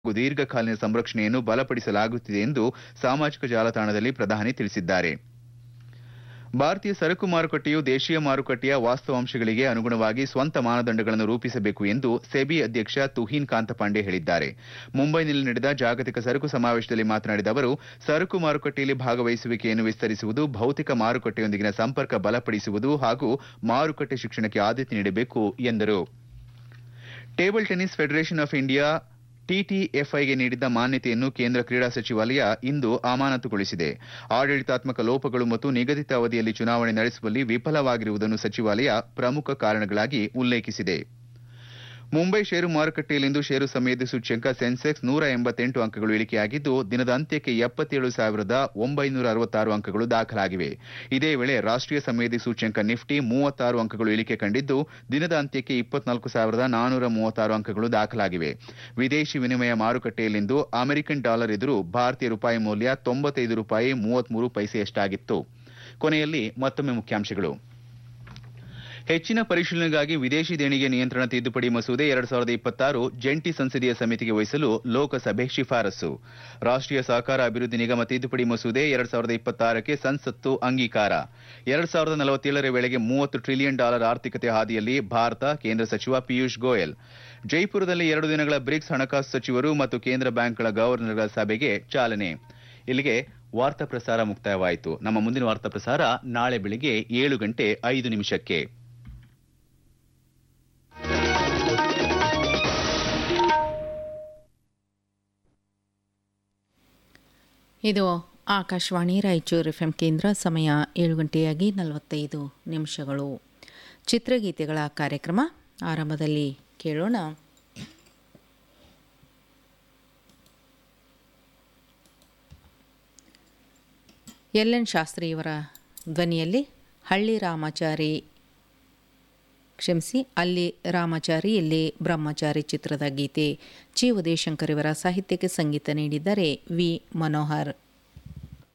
ಹಾಗೂ ದೀರ್ಘಕಾಲೀನ ಸಂರಕ್ಷಣೆಯನ್ನು ಬಲಪಡಿಸಲಾಗುತ್ತಿದೆ ಎಂದು ಸಾಮಾಜಿಕ ಜಾಲತಾಣದಲ್ಲಿ ಪ್ರಧಾನಿ ತಿಳಿಸಿದ್ದಾರೆ ಭಾರತೀಯ ಸರಕು ಮಾರುಕಟ್ಟೆಯು ದೇಶೀಯ ಮಾರುಕಟ್ಟೆಯ ವಾಸ್ತವಾಂಶಗಳಿಗೆ ಅನುಗುಣವಾಗಿ ಸ್ವಂತ ಮಾನದಂಡಗಳನ್ನು ರೂಪಿಸಬೇಕು ಎಂದು ಸೆಬಿ ಅಧ್ಯಕ್ಷ ತುಹಿನ್ ಕಾಂತಪಾಂಡೆ ಹೇಳಿದ್ದಾರೆ ಮುಂಬೈನಲ್ಲಿ ನಡೆದ ಜಾಗತಿಕ ಸರಕು ಸಮಾವೇಶದಲ್ಲಿ ಮಾತನಾಡಿದ ಅವರು ಸರಕು ಮಾರುಕಟ್ಟೆಯಲ್ಲಿ ಭಾಗವಹಿಸುವಿಕೆಯನ್ನು ವಿಸ್ತರಿಸುವುದು ಭೌತಿಕ ಮಾರುಕಟ್ಟೆಯೊಂದಿಗಿನ ಸಂಪರ್ಕ ಬಲಪಡಿಸುವುದು ಹಾಗೂ ಮಾರುಕಟ್ಟೆ ಶಿಕ್ಷಣಕ್ಕೆ ಆದ್ಯತೆ ನೀಡಬೇಕು ಎಂದರು table tennis federation of India ಟಿಟಿಎಫ್ಐಗೆ ನೀಡಿದ್ದ ಮಾನ್ಯತೆಯನ್ನು ಕೇಂದ್ರ ಕ್ರೀಡಾ ಸಚಿವಾಲಯ ಇಂದು ಅಮಾನತುಗೊಳಿಸಿದೆ ಆಡಳಿತಾತ್ಮಕ ಲೋಪಗಳು ಮತ್ತು ನಿಗದಿತ ಅವಧಿಯಲ್ಲಿ ಚುನಾವಣೆ ನಡೆಸುವಲ್ಲಿ ವಿಫಲವಾಗಿರುವುದನ್ನು ಸಚಿವಾಲಯ ಪ್ರಮುಖ ಕಾರಣಗಳಾಗಿ ಉಲ್ಲೇಖಿಸಿದೆ ಮುಂಬೈ ಷೇರು ಮಾರುಕಟ್ಟೆಯಲ್ಲಿಂದು ಷೇರು ಸಮಯದ ಸೂಚ್ಯಂಕ ಸೆನ್ಸೆಕ್ಸ್ ನೂರ ಎಂಬತ್ತೆಂಟು ಅಂಕಗಳು ಇಳಿಕೆಯಾಗಿದ್ದು ದಿನದ ಅಂತ್ಯಕ್ಕೆ ಎಪ್ಪತ್ತೇಳು ಸಾವಿರದ ಒಂಬೈನೂರ ಅರವತ್ತಾರು ಅಂಕಗಳು ದಾಖಲಾಗಿವೆ ಇದೇ ವೇಳೆ ರಾಷ್ಟೀಯ ಸಮಯದಿ ಸೂಚ್ಯಂಕ ನಿಫ್ಟಿ ಮೂವತ್ತಾರು ಅಂಕಗಳು ಇಳಿಕೆ ಕಂಡಿದ್ದು ದಿನದ ಅಂತ್ಯಕ್ಕೆ ಇಪ್ಪತ್ನಾಲ್ಕು ಸಾವಿರದ ನಾನೂರ ಮೂವತ್ತಾರು ಅಂಕಗಳು ದಾಖಲಾಗಿವೆ ವಿದೇಶಿ ವಿನಿಮಯ ಮಾರುಕಟ್ಟೆಯಲ್ಲಿಂದು ಅಮೆರಿಕನ್ ಡಾಲರ್ ಎದುರು ಭಾರತೀಯ ರೂಪಾಯಿ ಮೌಲ್ಯ ತೊಂಬತ್ತೈದು ರೂಪಾಯಿ ಮೂವತ್ಮೂರು ಪೈಸೆಯಷ್ಟಾಗಿತ್ತು ಕೊನೆಯಲ್ಲಿ ಮತ್ತೊಮ್ಮೆ ಮುಖ್ಯಾಂಶಗಳು ಹೆಚ್ಚಿನ ಪರಿಶೀಲನೆಗಾಗಿ ವಿದೇಶಿ ದೇಣಿಗೆ ನಿಯಂತ್ರಣ ತಿದ್ದುಪಡಿ ಮಸೂದೆ ಎರಡ್ ಸಾವಿರದ ಇಪ್ಪತ್ತಾರು ಜಂಟಿ ಸಂಸದೀಯ ಸಮಿತಿಗೆ ವಹಿಸಲು ಲೋಕಸಭೆ ಶಿಫಾರಸು ರಾಷ್ಟೀಯ ಸಹಕಾರ ಅಭಿವೃದ್ಧಿ ನಿಗಮ ತಿದ್ದುಪಡಿ ಮಸೂದೆ ಎರಡ್ ಸಾವಿರದ ಇಪ್ಪತ್ತಾರಕ್ಕೆ ಸಂಸತ್ತು ಅಂಗೀಕಾರ ಎರಡ್ ಸಾವಿರದ ನಲವತ್ತೇಳರ ವೇಳೆಗೆ ಮೂವತ್ತು ಟ್ರಿಲಿಯನ್ ಡಾಲರ್ ಆರ್ಥಿಕತೆ ಹಾದಿಯಲ್ಲಿ ಭಾರತ ಕೇಂದ್ರ ಸಚಿವ ಪಿಯೂಷ್ ಗೋಯಲ್ ಜೈಪುರದಲ್ಲಿ ಎರಡು ದಿನಗಳ ಬ್ರಿಕ್ಸ್ ಹಣಕಾಸು ಸಚಿವರು ಮತ್ತು ಕೇಂದ್ರ ಬ್ಯಾಂಕ್ಗಳ ಗವರ್ನರ್ಗಳ ಸಭೆಗೆ ಚಾಲನೆ ಇಲ್ಲಿಗೆ ವಾರ್ತಾ ಪ್ರಸಾರ ಮುಕ್ತಾಯವಾಯಿತು ನಮ್ಮ ಮುಂದಿನ ವಾರ್ತಾ ಪ್ರಸಾರ ನಾಳೆ ಬೆಳಿಗ್ಗೆ ಏಳು ಗಂಟೆ ಐದು ನಿಮಿಷಕ್ಕೆ ಇದು ಆಕಾಶವಾಣಿ ರಾಯಚೂರು ಎಫ್ ಎಂ ಕೇಂದ್ರ ಸಮಯ ಏಳು ಗಂಟೆಯಾಗಿ ನಲವತ್ತೈದು ನಿಮಿಷಗಳು ಚಿತ್ರಗೀತೆಗಳ ಕಾರ್ಯಕ್ರಮ ಆರಂಭದಲ್ಲಿ ಕೇಳೋಣ ಎಲ್ ಎನ್ ಶಾಸ್ತ್ರಿಯವರ ಧ್ವನಿಯಲ್ಲಿ ಹಳ್ಳಿ ರಾಮಾಚಾರಿ ಕ್ಷಮಿಸಿ ಅಲ್ಲಿ ರಾಮಾಚಾರಿ ಇಲ್ಲಿ ಬ್ರಹ್ಮಚಾರಿ ಚಿತ್ರದ ಗೀತೆ ಜಿ ಉದಯಶಂಕರ್ ಇವರ ಸಾಹಿತ್ಯಕ್ಕೆ ಸಂಗೀತ ನೀಡಿದ್ದಾರೆ ವಿ ಮನೋಹರ್